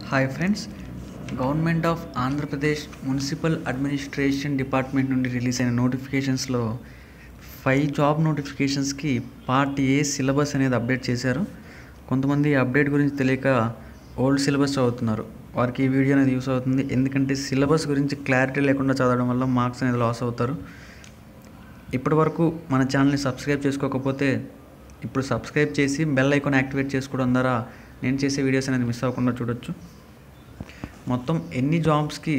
hi friends government of Andhra Pradesh municipal administration department నుండి release అయిన నోటిఫికేషన్స్లో ఫైవ్ జాబ్ నోటిఫికేషన్స్కి పార్ట్ ఏ సిలబస్ అనేది అప్డేట్ చేశారు కొంతమంది ఈ అప్డేట్ గురించి తెలియక ఓల్డ్ సిలబస్ చదువుతున్నారు వారికి ఈ వీడియో అనేది యూస్ అవుతుంది ఎందుకంటే సిలబస్ గురించి క్లారిటీ లేకుండా చదవడం వల్ల మార్క్స్ అనేది లాస్ అవుతారు ఇప్పటి వరకు మన ఛానల్ని సబ్స్క్రైబ్ చేసుకోకపోతే ఇప్పుడు సబ్స్క్రైబ్ చేసి బెల్ ఐకాన్ యాక్టివేట్ చేసుకోవడం ద్వారా నేను చేసే వీడియోస్ అనేది మిస్ అవ్వకుండా చూడొచ్చు మొత్తం ఎన్ని జాబ్స్కి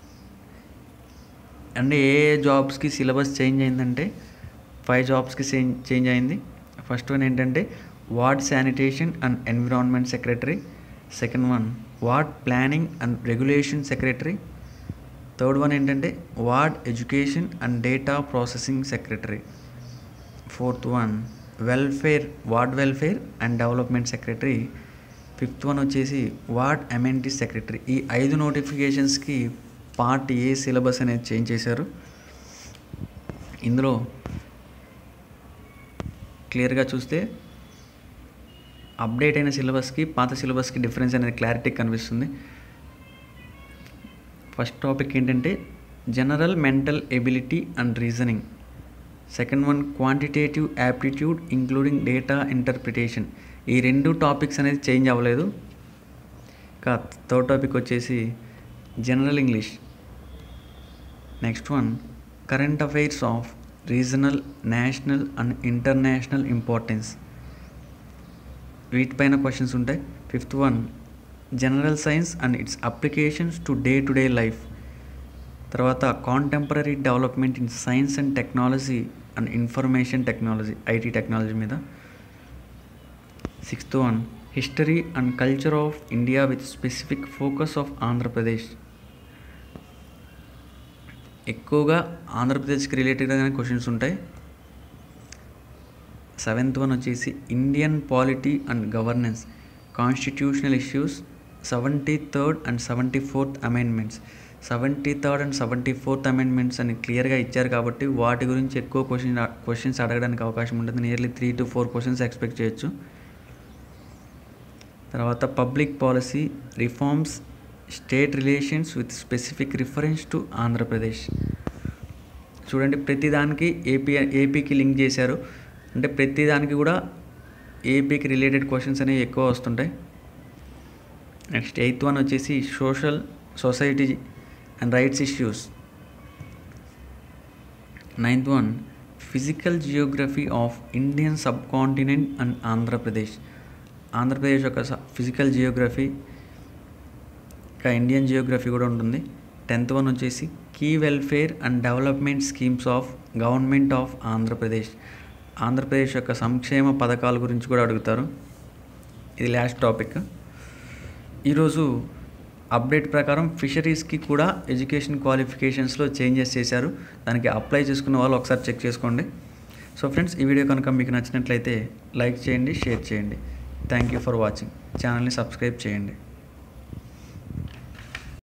అంటే ఏ ఏ జాబ్స్కి సిలబస్ చేంజ్ అయిందంటే ఫైవ్ జాబ్స్కి చేంజ్ చేంజ్ అయింది ఫస్ట్ వన్ ఏంటంటే ward sanitation and environment secretary second one ward planning and regulation secretary third one ఏంటంటే ward education and data processing secretary fourth one welfare ward welfare and development secretary fifth one వచ్చేసి ward amenities secretary ఈ ఐదు నోటిఫికేషన్స్కి part A syllabus అనేది change చేశారు ఇందులో క్లియర్గా చూస్తే అప్డేట్ అయిన సిలబస్కి పాత సిలబస్కి డిఫరెన్స్ అనేది క్లారిటీ కనిపిస్తుంది ఫస్ట్ టాపిక్ ఏంటంటే general mental ability and reasoning second one quantitative aptitude including data interpretation ఈ రెండు టాపిక్స్ అనేది చేంజ్ అవ్వలేదు ఇంకా థర్డ్ టాపిక్ వచ్చేసి general English next one current affairs of regional national and international importance వీటిపైన questions ఉంటాయి fifth one general science and its applications to day to day life తర్వాత contemporary development in science and technology and information technology IT technology మీద sixth one history and culture of India with specific focus of Andhra Pradesh ఎక్కువగా ఆంధ్రప్రదేశ్కి రిలేటెడ్గానే questions ఉంటాయి seventh one వచ్చేసి Indian polity and governance constitutional issues seventy third and seventy fourth amendments seventy third and seventy fourth amendments అని క్లియర్గా ఇచ్చారు కాబట్టి వాటి గురించి ఎక్కువ క్వశ్చన్ క్వశ్చన్స్ అడగడానికి అవకాశం ఉంటుంది nearly three to four questions expect చేయొచ్చు తర్వాత public policy reforms state relations with specific reference to Andhra Pradesh చూడండి ప్రతిదానికి ఏపీ ఏపీకి లింక్ చేశారు అంటే ప్రతిదానికి కూడా ఏపీకి రిలేటెడ్ క్వశ్చన్స్ అనేవి ఎక్కువ వస్తుంటాయి నెక్స్ట్ ఎయిత్ వన్ వచ్చేసి social society and rights issues ninth one physical geography of Indian subcontinent and Andhra Pradesh Andhra Pradesh యొక్క ఫిజికల్ జియోగ్రఫీ ఇంకా ఇండియన్ జియోగ్రఫీ కూడా ఉంటుంది టెన్త్ వన్ వచ్చేసి key welfare and development schemes of government of Andhra Pradesh Andhra Pradesh యొక్క సంక్షేమ పథకాల గురించి కూడా అడుగుతారు ఇది లాస్ట్ టాపిక్ ఈరోజు అప్డేట్ ప్రకారం ఫిషరీస్కి కూడా ఎడ్యుకేషన్ క్వాలిఫికేషన్స్లో చేంజెస్ చేశారు దానికి అప్లై చేసుకున్న వాళ్ళు ఒకసారి చెక్ చేసుకోండి సో ఫ్రెండ్స్ ఈ వీడియో కనుక మీకు నచ్చినట్లయితే లైక్ చేయండి షేర్ చేయండి థ్యాంక్ యూ ఫర్ వాచింగ్ ఛానల్ని సబ్స్క్రైబ్ చేయండి